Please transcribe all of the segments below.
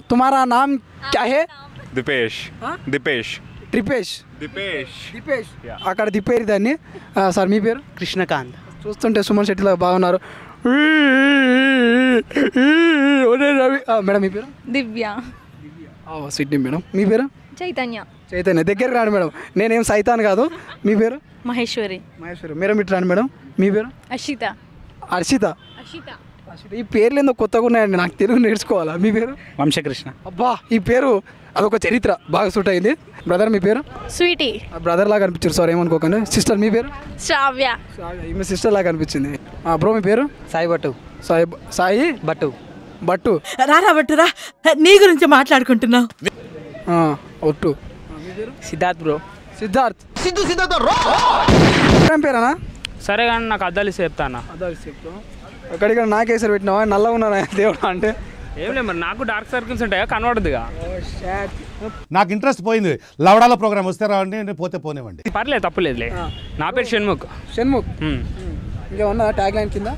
తుమారా నామ్ క్యా హే दिपेश हाँ? दिपेश ట్రిపేష్ दिपेश దీపేష్ అక్కడ దిప్పేరి దాన్ని ఆ, సార్ మీ పేరు కృష్ణకాంత్ చూస్తుంటే సుమన్ శెట్టిలా బాగున్నారు ఒరే రవి. ఆ, మేడం మీ పేరు దివ్య సిడ్నీ మేడం మీ పేరు చైతన్య చైతన్య దగ్గరికి రాండి మేడం నేనేం సైతాన్ కాదు మీ పేరు మహేశ్వరి మహేశ్వరి మీరు ఇటు రాండి మేడం మీ పేరు అషిత హర్షిత అషిత హర్షిత ఈ పేర్లు ఎందుకు కొత్తగా ఉన్నాయండి నాకు తెలుగు నేర్చుకోవాలా మీ పేరు వంశకృష్ణ అబ్బా ఈ పేరు అదొక చరిత్ర బాగా సూట్ అయింది బ్రదర్ మీ పేరు స్వీటీ బ్రదర్ లాగా అనిపించారు సార్ ఏమనుకోకండి సిస్టర్ మీ పేరు శ్రావ్య ఈమె సిస్టర్ లాగా అనిపించింది బ్రో మీ పేరు సాయి భట్టు సాయి సాయి భట్టు బట్టు రారా బట్టురా నీ గురించి మాట్లాడుకుంటున్నావు ఆ, ఒట్టు సిద్ధార్థ్ బ్రో సిద్ధార్థ్ సిద్ధు సిద్ధార్థ ఏం పేరేనా సరే కానీ నాకు అద్దాలు ఇస్తే చెప్తానా అదే చెప్తాం ఎక్కడిక్కడ నాకేసరి పెట్టినావా నల్లగా ఉన్నానా దేవుడు అంటే ఏం లేదు మరి నాకు డార్క్ సర్కిల్స్ ఉంటాయా కనబడదుగా నాకు ఇంట్రెస్ట్ పోయింది లవడాల ప్రోగ్రామ్ వస్తే రావండి నేను పోతే పోనివ్వండి పర్లేదు తప్పులేదులే నా పేరు షణ్ముఖ్ షణ్ముఖ్ హ్మ్. ఇంకా ఉన్న ట్యాగ్ లైన్ కింద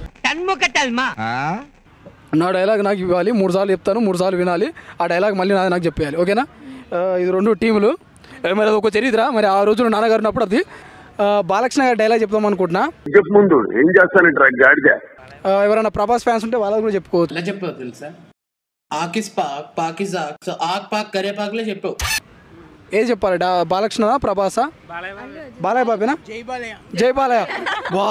నా డైలాగ్ నాకు ఇవ్వాలి మూడు సార్లు చెప్తాను మూడు సార్లు వినాలి ఆ డైలాగ్ మళ్ళీ నాది నాకు చెప్పేయాలి ఓకేనా ఆ, ఇది రెండు టీములు ఏ, మరి అది ఒక చరిత్ర మరి ఆ రోజున నాన్నగారు ఉన్నప్పుడు అది ఆ, బాలకృష్ణ గారి డైలాగ్ చెప్దాం అనుకుంటున్నా చెప్పు ముందు ఏం చేస్తానంటారా గాడిద ఆ, ఎవరైనా ప్రభాస్ ఫ్యాన్స్ ఉంటే వాళ్ళకి కూడా చెప్పుకోవచ్చు ఎలా చెప్పావు తెలుసా ఆకిస్ పాక్ పాకిస్ ఆక్ సో ఆక్ పాక్ కరే పాక్లే చెప్పావు ఏది చెప్పాలి డా బాలకృష్ణ ప్రభాసా బాలయ్య బాబేనా జై బాలయ్య వా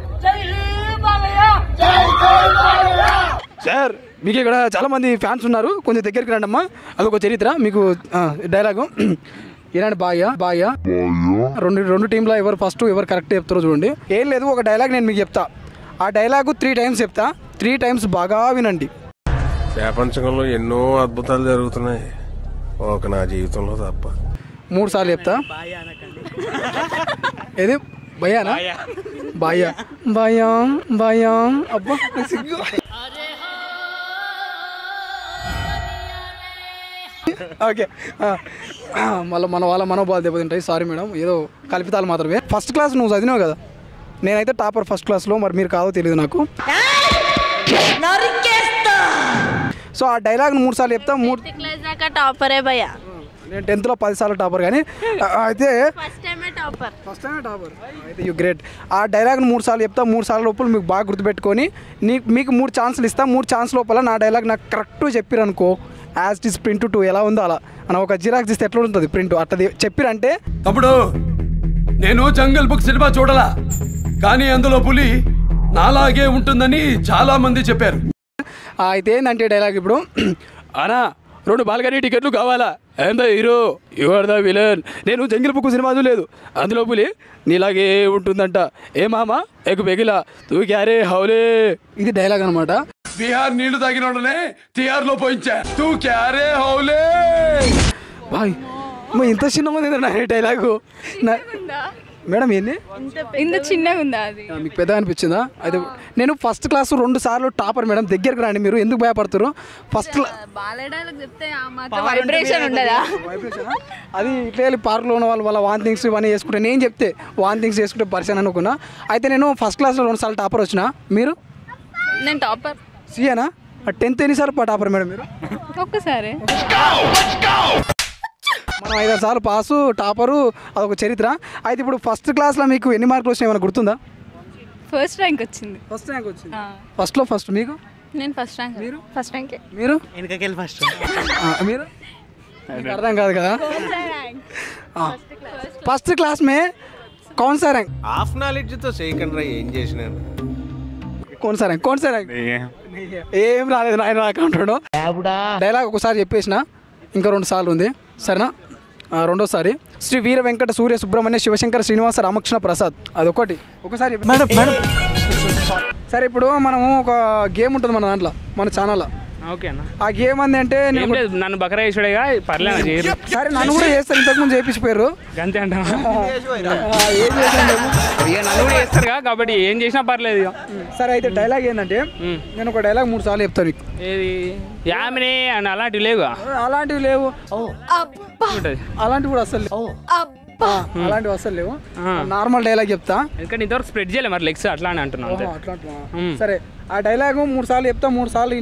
సార్ మీకు ఇక్కడ చాలా మంది ఫ్యాన్స్ ఉన్నారు కొంచెం దగ్గరికి రండి అమ్మా అదొక చరిత్ర మీకు డైలాగు ఇలాంటి బాయ్య బాయ్య రెండు రెండు టీంలో ఎవరు ఫస్ట్ ఎవరు కరెక్ట్ చెప్తారో చూడండి ఏం లేదు ఒక డైలాగ్ నేను మీకు చెప్తా ఆ డైలాగు త్రీ టైమ్స్ చెప్తా త్రీ టైమ్స్ బాగా వినండి ప్రపంచంలో ఎన్నో అద్భుతాలు జరుగుతున్నాయి ఒక నా జీవితంలో తప్ప మూడు సార్లు చెప్తా ఏది భయానా భయ భయం భయం అబ్బా నాకు సిగ్గు ఓకే మళ్ళీ మన వాళ్ళ మనోభావాలు దెబ్బతింటాయి సారీ మేడం ఏదో కల్పితాలు మాత్రమే ఫస్ట్ క్లాస్ నువ్వు చదివినావు కదా నేనైతే టాపర్ ఫస్ట్ క్లాస్లో మరి మీరు కాదో తెలియదు నాకు సో ఆ డైలాగ్ మూడు సార్లు చెప్తా మూడు క్లాస్ దాకా టాపరే భయ నేను టెన్త్లో పది సార్లు టాపర్ కానీ ఆ, అయితే ఫస్ట్ టైమే టాపర్ ఫస్ట్ టైం టాపర్ అయితే యూ గ్రేట్ ఆ డైలాగ్ మూడు సార్లు చెప్తా మూడు సార్లు లోపల మీకు బాగా గుర్తుపెట్టుకొని నీ మీకు మూడు ఛాన్సులు ఇస్తా మూడు ఛాన్స్ లోపల నా డైలాగ్ నాకు కరెక్ట్ చెప్పిరనుకో as it is print to ఎలా ఉందో అలా అని ఒక జిరాక్స్ ఇస్తే ఎట్లా ఉంటుంది ప్రింట్ అట్లా చెప్పిరంటే తమ్ముడు నేను జంగల్ బుక్ సినిమా చూడలా కానీ అందులో పులి నాలాగే ఉంటుందని చాలా మంది చెప్పారు ఆ, అయితే ఏంటంటే డైలాగ్ ఇప్పుడు అనా రెండు బాల్కనీ టికెట్లు కావాలా ఎంత హీరో యువర్ ద విలన్ నేను జంగిల్ బుక్ సినిమా చూడలేదు అందులో పులి నీలాగే ఉంటుందంట ఏ మామ ఎగు పెగిలా తూ క్యారే హౌలే ఇది డైలాగ్ అనమాట బీహార్ నీళ్లు తాగిన తిహార్ లో పోయించా తూ క్యారే హౌలే బాయ్ అమ్మ ఇంత చిన్న మంది నా డైలాగు నా- మేడం ఏంది ఇంత చిన్నగా ఉందా అది ఆ, మీకు పెద్ద అనిపించిందా అయితే నేను ఫస్ట్ క్లాస్ రెండు సార్లు టాపర్ మేడం దగ్గరికి రండి మీరు ఎందుకు భయపడుతారు ఫస్ట్ బాలే డైలాగ్ చెప్తే ఆ మాత్రం వైబ్రేషన్ ఉండదా అది ఇట్లా వెళ్ళి పార్క్లో ఉన్న వాళ్ళు వాళ్ళ వాన్ థింగ్స్ ఇవన్నీ చేసుకుంటే నేను చెప్తే వాన్ థింగ్స్ చేసుకుంటే పరిచయం అనుకున్నా అయితే నేను ఫస్ట్ క్లాస్లో రెండు సార్లు టాపర్ వచ్చిన మీరు నేను టాపర్ సీఏనా టెన్త్ ఎన్నిసార్లు టాపర్ మేడం మీరు ఒక్కసారి మనం ఐదారు సార్లు పాసు టాపరు అదొక చరిత్ర అయితే ఇప్పుడు ఫస్ట్ క్లాస్లో మీకు ఎన్ని మార్కులు వచ్చినాయి ఏమైనా గుర్తుందా ఫస్ట్ ర్యాంక్ వచ్చింది ఫస్ట్ ర్యాంక్ వచ్చింది ఫస్ట్లో ఫస్ట్ మీకు నేను ఫస్ట్ ర్యాంక్ మీరు ఫస్ట్ ర్యాంకే మీరు వెనకకెళ్ళి ఫస్ట్ ఆ, మీరు మీకు అర్థం కాదు కదా ఫస్ట్ క్లాస్ మే कौन सा रैंक హాఫ్ నాలెడ్జ్ తో చేయకండి రా ఏం చేసినాను कौन सा रैंक कौन सा रैंक ఏం రాలేదు నాయన నాకు అంటాడు డైలాగ్ ఒకసారి చెప్పేసిన ఇంకా రెండు సార్లు ఉంది సరేనా ఆ, రెండోసారి శ్రీ వీర వెంకట సూర్య సుబ్రహ్మణ్య శివశంకర శ్రీనివాస రామకృష్ణ ప్రసాద్ అదొకటి ఒకసారి చెప్పు. మేడం మేడం సరే ఇప్పుడు మనము ఒక గేమ్ ఉంటుంది మన దాంట్లో మన ఛానల్లో ఓకే అన్న ఆ గేమ్ అంది అంటే నేను ఏం లేదు నన్ను బకరా వేసుడేగా పర్లేదు చేయరు సరే నన్ను కూడా చేస్తారు ఇంతకుముందు చేయించిపోయారు గంతే అంటావా ఆ, ఏం చేశాను ఇక నన్ను కూడా చేస్తారుగా కాబట్టి ఏం చేసినా పర్లేదు ఇక సరే అయితే డైలాగ్ ఏంటంటే నేను ఒక డైలాగ్ మూడు సార్లు చెప్తాను మీకు ఏది యామిని అని అలాంటివి లేవుగా అలాంటివి లేవు ఉంటది అలాంటివి కూడా అసలు లేవు ఆ, అలాంటివి అసలు లేవు ఆ. నార్మల్ డైలాగ్ చెప్తా ఎందుకంటే ఇంతవరకు స్ప్రెడ్ చేయలేదు మరి లెగ్స్ అట్లా అని అంటున్నాను అంతే ఓహో, అట్లా అంటున్నావా? మ్మ్. సరే ఆ డైలాగ్ మూడు సార్లు చెప్తా మూడు సార్లు విని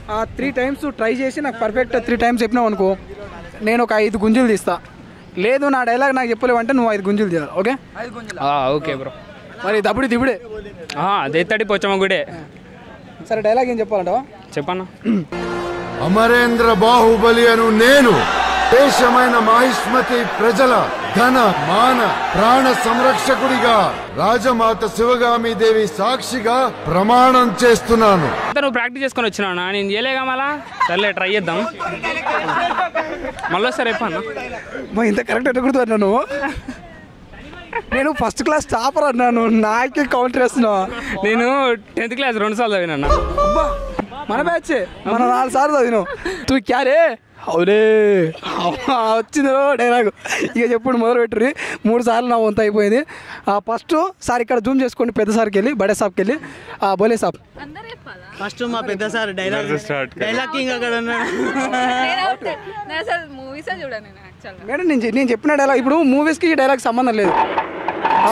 ఆ త్రీ టైమ్స్ ట్రై చేసి నాకు పర్ఫెక్ట్ త్రీ టైమ్స్ చెప్పినావు అనుకో నేను ఒక ఐదు గుంజులు తీస్తా లేదు నా డైలాగ్ నాకు చెప్పలేవు అంటే నువ్వు ఐదు గుంజులు తీయాలి ఓకే ఆ, ఓకే బ్రో మరి దప్పుడు దిప్పుడే దేత్తడి పోచమ్మ గుడే సరే డైలాగ్ ఏం చెప్పాలంటావా చెప్పన్నా అమరేంద్ర బాహుబలి అను నేను దేశమైన మహిష్మతి ప్రజల ధన మాన ప్రాణ సంరక్షకుడిగా రాజమాత శివగామి దేవి సాక్షిగా ప్రమాణం చేస్తున్నాను అంతా నువ్వు ప్రాక్టీస్ చేసుకొని వచ్చినావు అన్న. నేను చేయలేగా మళ్ళా సర్లే ట్రై చేద్దాం మళ్ళీ సరే అన్న మా ఇంత కరెక్ట్ ఎట్లా గుర్తుపట్టినా నువ్వు నేను ఫస్ట్ క్లాస్ టాపర్ అన్నాను నాకే కౌంటర్ వేస్తున్నావు నేను టెన్త్ క్లాస్ రెండు సార్లు చదివినా అబ్బా మన బ్యాచ్ మన నాలుగు సార్లు చదివినావు తూ క్యారే అవునే అమ్మా, వచ్చింది డైలాగ్ ఇక చెప్పుడు మొదలు పెట్టుర్రి మూడు సార్లు నా వంత అయిపోయింది ఫస్ట్ సార్ ఇక్కడ జూమ్ చేసుకోండి పెద్ద సార్కి వెళ్ళి బడే సాబ్కి వెళ్ళి ఆ, బోలే సాబ్ అందరూ చెప్పాలా ఫస్ట్ మా పెద్ద సార్ డైలాగ్ డైలాగ్ కింగ్ అక్కడ ఉన్నాడు నేను అవుట్. నేను అసలు మూవీసే చూడను నేను యాక్చువల్గా మేడం నేను చె- నేను చెప్పిన డైలాగ్ ఇప్పుడు మూవీస్కి ఈ డైలాగ్ సంబంధం లేదు ఆ.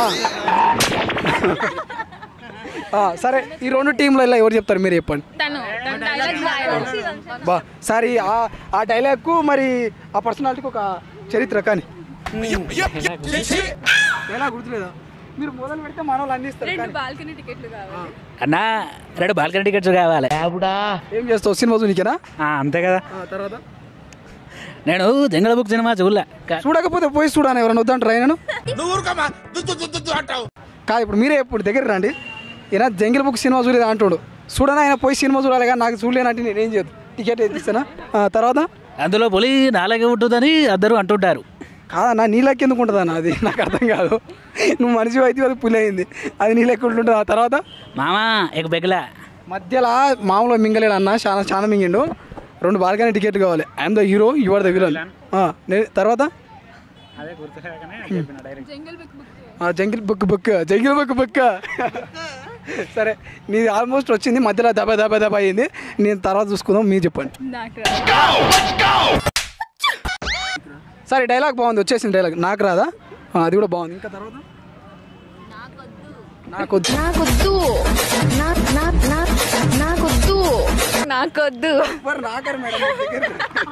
ఆ, సరే ఈ రెండు టీంలో ఇలా ఎవరు చెప్తారు మీరు చెప్పండి తను తను డైలాగ్ రాయాలి బా సారీ ఆ ఆ డైలాగ్కు మరి ఆ పర్సనాలిటీకి ఒక చరిత్ర కానీ ఎలా గుర్తులేదా మీరు మొదలు పెడితే మన వాళ్ళు అందిస్తారు రెండు కానీ. బాల్కనీ టికెట్లు కావాలి అన్నా రెండు బాల్కనీ టికెట్స్ కావాలి ఏం చేస్తావు సినిమా చూనికేనా ఆ, అంతే కదా ఆ, తర్వాత నేను జంగల బుక్ సినిమా చూడలే కా- చూడకపోతే పోయి చూడాను ఎవరైనా వద్దంటారు ఆయన కాదు ఇప్పుడు మీరే ఇప్పుడు దగ్గర రండి ఈయన జంగిల్ బుక్ సినిమా చూడలేదు అంటాడు చూడని ఆయన పోయి సినిమా చూడాలి కానీ నాకు చూడలేనంటే నేనేం చేయదు టికెట్ ఎత్తిస్తానా ఆ, తర్వాత అందులో పులి నాలుగే ఉంటుందని అందరూ అంటుంటారు కాదన్నా నీ లెక్క ఎందుకు ఉంటుందన్న అది నాకు అర్థం కాదు నువ్వు మనిషి అయితే అది పులి అయింది అది నీ లెక్క ఉంటుంటుంది ఆ తర్వాత మామా ఇక బెగలా మధ్యలో మామూలుగా మింగలేడు అన్న చాలా చాలా మింగిండు రెండు బాల్కనీ టికెట్ కావాలి I'm the hero you are the villain తర్వాత అదే గుర్తులేకనే డైరెక్ట్ జంగిల్ బుక్ బుక్ ఆ, jungle book book jungle book book సరే నీది ఆల్మోస్ట్ వచ్చింది మధ్యలో దబా దబా దబా అయింది నేను తర్వాత చూసుకుందాం మీరు చెప్పండి నాకు సరే డైలాగ్ బాగుంది వచ్చేసింది డైలాగ్ నాకు రాదా ఆ, అది కూడా బాగుంది ఇంకా తర్వాత నాకొద్దు నాకొద్దు నాకొద్దు నాకొద్దు మరి నాకరు మేడం మీ దగ్గర.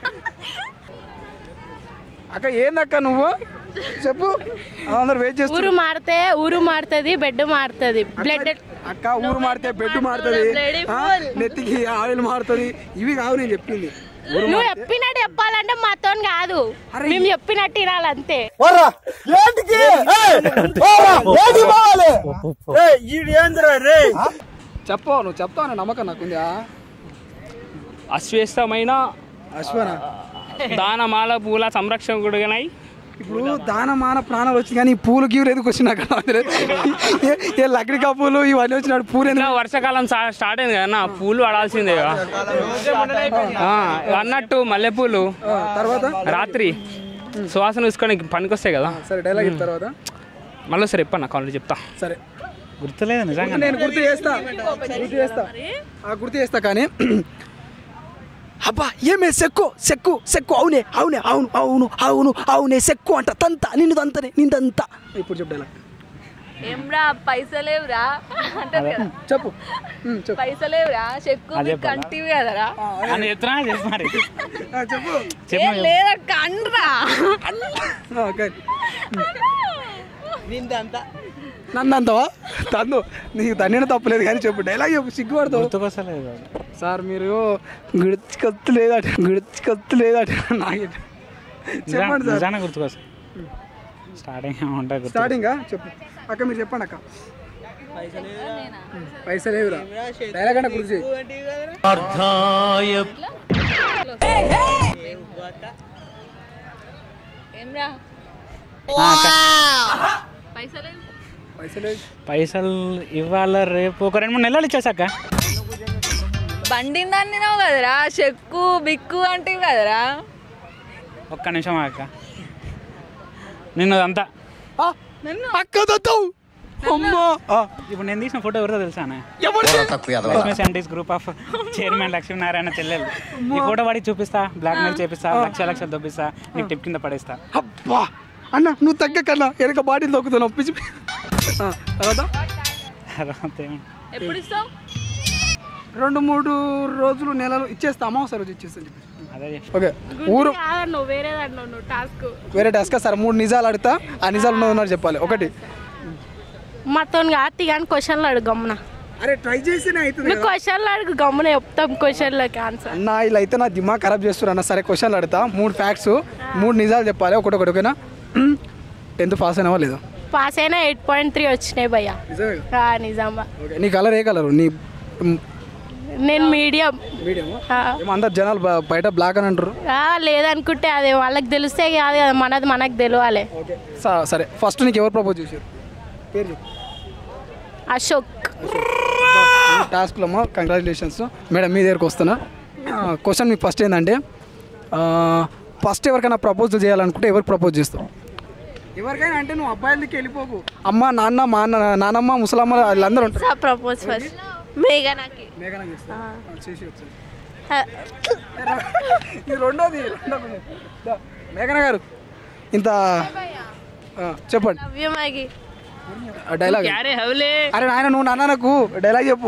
అక్క ఏందక్క నువ్వు చెప్పు అందరు వెయిట్ చేస్తారు ఊరు మారితే ఊరు మారుతుంది బెడ్ మారుతుంది బ్లడ్ అక్క ఊరు మారితే బెడ్ మారుతుంది ఆ, నెత్తికి ఆయిల్ మారుతుంది ఇవి కావు నేను చెప్పింది ఊరు నువ్వు చెప్పినట్టు చెప్పాలంటే మాతో కాదు మేము చెప్పినట్టు వినాలి అంతే చెప్పు నువ్వు చెప్తావు అనే నమ్మకం నాకుందా అశ్వేస్తమైన అశ్వన దానమాల పూల సంరక్షకుడుగానై ఇప్పుడు దానమాన ప్రాణాలు వచ్చి కానీ ఈ పూలు గీవులు ఎందుకు వచ్చిన అక్కడ ఏ- ఏ లక్కడికా పూలు ఇవన్నీ వచ్చినాడు పూలు ఇంకా ఎందుకు వర్షాకాలం స్టా- స్టార్ట్ అయింది కదా పూలు పడాల్సిందే కదా. ఆ, అన్నట్టు మల్లెపూలు ఆ, తర్వాత రాత్రి సువాసన చూసుకొని పనికొస్తాయి కదా సరే డైలాగ్ ఇచ్చిన తర్వాత మళ్ళీ సరే చెప్పన్నా కాలేజ్ చెప్తా సరే గుర్తులేదు నిజంగా నేను గుర్తు చేస్తా గుర్తు చేస్తా ఆ గుర్తు చేస్తా కానీ అబ్బా ఏమే సెక్కు సెక్కు సెక్కు అవునే అవునే అవును అవును అవును అవునే సెక్కు అంట తంత నిన్ను తంతనే నిందంత ఇప్పుడు చెప్పు డైలాగ్ ఏమ్రా పైసలేవురా అంటారు కదా చెప్పు ఉమ్, చెప్పు పైసలేవురా చెక్కు అదే మీకు కంటివి కదరా అని చెప్తున్నా చెప్పు మరి ఆ, చెప్పు ఏం లేదక్క అండ్రా ఆ, ఓకే. నన్ను అంతవా తన్ను నీకు తన్నిన తప్పలేదు కానీ చెప్పు డైలాగ్ చెప్పు సిగ్గుపడతావు గుర్తుకొస్తలేదు సార్ మీరు గుడికొత్తు లేదట గుడికొత్తు లేదట నాకు చెప్పండి సార్ నిజాన్ని గుర్తుకొస్తా స్టార్టింగ్ ఉంటాయి గుర్తు స్టార్టింగ్ చెప్పు అక్క మీరు చెప్పండి అక్క పైసలు లేవురా డైలాగ్ అంటే గుర్తు చేయి ఏమ్రా పైసలేవు పైసలు లేవు. పైసలు ఇవాళ రేపు ఒక రెండు మూడు నెలలు ఇచ్చేసాక బండిని తినావు కదరా చెక్కు బిక్కు అంటే కదరా ఒక్క నిమిషం అక్క నిన్ను అంతా ఆ, అక్క దత్తావు అమ్మా ఆ, ఇప్పుడు నేను తీసిన ఫోటో ఎవరిదో తెలుసా ఎవరు లక్ష్మీ శాంటీస్ గ్రూప్ ఆఫ్ చైర్మన్ లక్ష్మీనారాయణ చెల్లెలు ఈ ఫోటో వాడికి చూపిస్తా బ్లాక్ మెయిల్ చేపిస్తా లక్ష లక్షలు దొబ్బిస్తా నీకు టిప్ కింద పడేస్తా అబ్బా అన్న నువ్వు తగ్గకన్నా వెనక బాటిల్ తొక్కుతావు ఒప్పించి ఆ, తర్వాత తర్వాత ఏం- ఎప్పుడు ఇస్తావు రెండు మూడు రోజులు నెలలు ఇచ్చేస్తా అమావాస్య రోజు ఇచ్చేస్తాను అదే ఓకే ఊరు కాదన్నావు వేరే దాంట్లో నువ్వు టాస్క్ వేరే టాస్క్ సరే మూడు నిజాలు అడుగుతా ఆ నిజాలు ఉన్నది ఉన్నది చెప్పాలి ఒకటి మాతో కాదు కానీ క్వశ్చన్లు అడుగు గమ్మున అరే ట్రై చేస్తేనే అవుతుంది నువ్వు క్వశ్చన్లు అడుగు గమ్మున చెప్తాం క్వశ్చన్లకి ఆన్సర్ అన్న ఇలా అయితే నా దిమాగ్ ఖరాబ్ చేస్తున్నారు అన్న సరే క్వశ్చన్లు అడుగుతా మూడు ఫ్యాక్ట్స్ మూడు నిజాలు చెప్పాలి ఒకటి ఒకటి ఓకేనా టెన్త్ పాస్ అయినావా లేదా పాస్ అయినా ఎయిట్ పాయింట్ త్రీ వచ్చినాయి భయ్యా నిజమే ఆ, నిజామా ఓకే నీ కలర్ ఏ కలరు నీ నేను మీడియం మీడియమా ఆ. ఏమో అందరు జనాలు బ- బయట బ్లాక్ అని అంటారు ఆ, లేదనుకుంటే అదే వాళ్ళకి తెలిస్తే కాదు కదా మనది మనకు తెలియాలి ఓకే స- సరే ఫస్ట్ నీకు ఎవరు ప్రపోజ్ చేశారు పేరు చెప్పు అశోక్ టాస్క్లో అమ్మా కంగ్రాచులేషన్స్ మేడం మీ దగ్గరకు వస్తున్నా క్వశ్చన్ మీకు ఫస్ట్ ఏంటంటే ఫస్ట్ ఎవరికైనా ప్రపోజ్ చేయాలనుకుంటే ఎవరికి ప్రపోజ్ చేస్తావు ఎవరికైనా అంటే నువ్వు అబ్బాయిలకి వెళ్ళిపోకు అమ్మ నాన్న మా అన్న నానమ్మ ముసలమ్మ వాళ్ళందరూ ఉంటారు ప్రపోజ్ ఫస్ట్ మేఘనాకి మేఘనా చేస్తా చేసి ఒకసారి ఆ, ఇది రెండోది రెండోది దా, మేఘనా గారు ఇంత ఆ, చెప్పండి love you, మ్యాగీ డైలాగ్ అరే హౌలే అరే నాయన నువ్వు నాన్న నాకు డైలాగ్ చెప్పు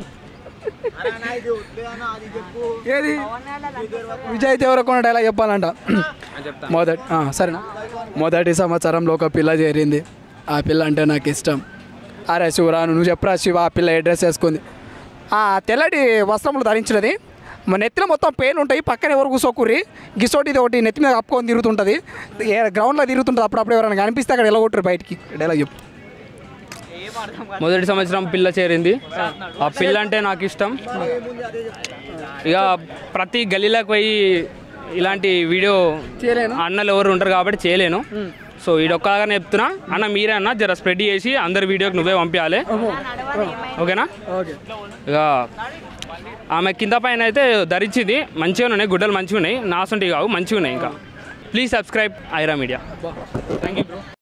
ఏది విజయ్ దేవరకొండ డైలాగ్ చెప్పాలంట మొదటి ఆ, సరేనా మొదటి సంవత్సరంలో ఒక పిల్ల చేరింది ఆ పిల్ల అంటే నాకు ఇష్టం అరే శివరా నువ్వు చెప్పరా శివ ఆ పిల్ల ఏ డ్రెస్ వేసుకుంది ఆ తెల్లటి వస్త్రములు ధరించినది మా నెత్తిలో మొత్తం పెయిన్ ఉంటాయి పక్కన ఎవరు కూర్చోకుర్రి గిసోటి ఇది ఒకటి నెత్తి మీద కప్పుకొని తిరుగుతుంటుంది ఏ గ్రౌండ్లో తిరుగుతుంటుంది అప్పుడప్పుడు ఎవరైనా కనిపిస్తే అక్కడ ఎలా కొట్టరు బయటికి డైలాగ్ చెప్పు మొదటి సంవత్సరం పిల్ల చేరింది ఆ పిల్ల అంటే నాకు ఇష్టం ఇక ప్రతి గల్లీలోకి పోయి ఇలాంటి వీడియో చేయలేను అన్నలు ఎవరు ఉంటారు కాబట్టి చేయలేను సో ఈడొక్కగానే చెప్తున్నా అన్న మీరే అన్న జర స్ప్రెడ్ చేసి అందరి వీడియోకి నువ్వే పంపించాలి ఓకేనా ఓకే ఇక ఆమె కింద పైన అయితే ధరించింది మంచిగా ఉన్నాయి గుడ్డలు మంచిగా ఉన్నాయి నాసంటివి కావు మంచిగా ఉన్నాయి ఇంకా please subscribe Aira media thank you bro